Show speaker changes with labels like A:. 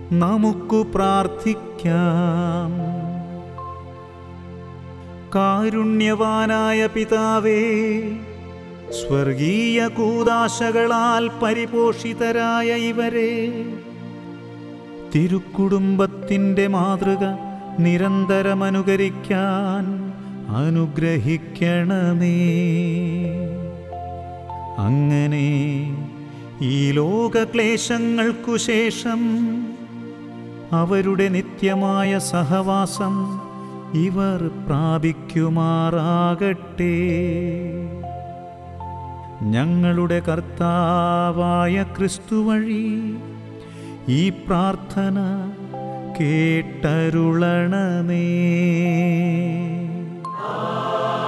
A: നമുക്കു പ്രാർത്ഥിക്കാം കാരുണ്യവാനായ പിതാവേ സ്വർഗീയ കൂതാശകളാൽ പരിപോഷിതരായ ഇവരെ തിരുക്കുടുംബത്തിൻ്റെ മാതൃക നിരന്തരം അനുകരിക്കാൻ അനുഗ്രഹിക്കണമേ അങ്ങനെ ഈ ലോകക്ലേശങ്ങൾക്കു ശേഷം അവരുടെ നിത്യമായ സഹവാസം ഇവർ പ്രാപിക്കുമാറാകട്ടെ ഞങ്ങളുടെ കർത്താവായ ക്രിസ്തു വഴി ഈ പ്രാർത്ഥന കേട്ടരുളണമേ